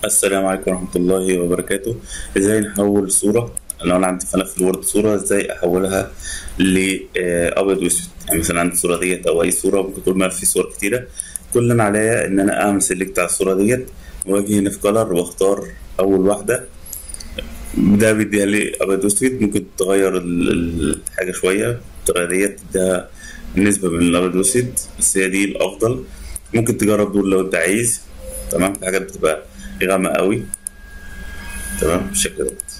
السلام عليكم ورحمة الله وبركاته ازاي نحول صورة لو انا عندي فانا في الوورد صورة ازاي احولها لابيض واسود يعني مثلا عندي الصورة ديت او اي صورة ممكن تقول ما في صور كتيرة كل اللي انا عليا ان انا اعمل سيلكت على الصورة ديت واجي هنا في كلر واختار اول واحدة ده بيديها لي ابيض واسود ممكن تغير ال- ال- الحاجة شوية الطريقة ديت ده النسبة بين الابيض والاسود بس هي دي الافضل ممكن تجرب دول لو انت عايز تمام في حاجات بتبقى غامقة قوي تمام بالشكل ده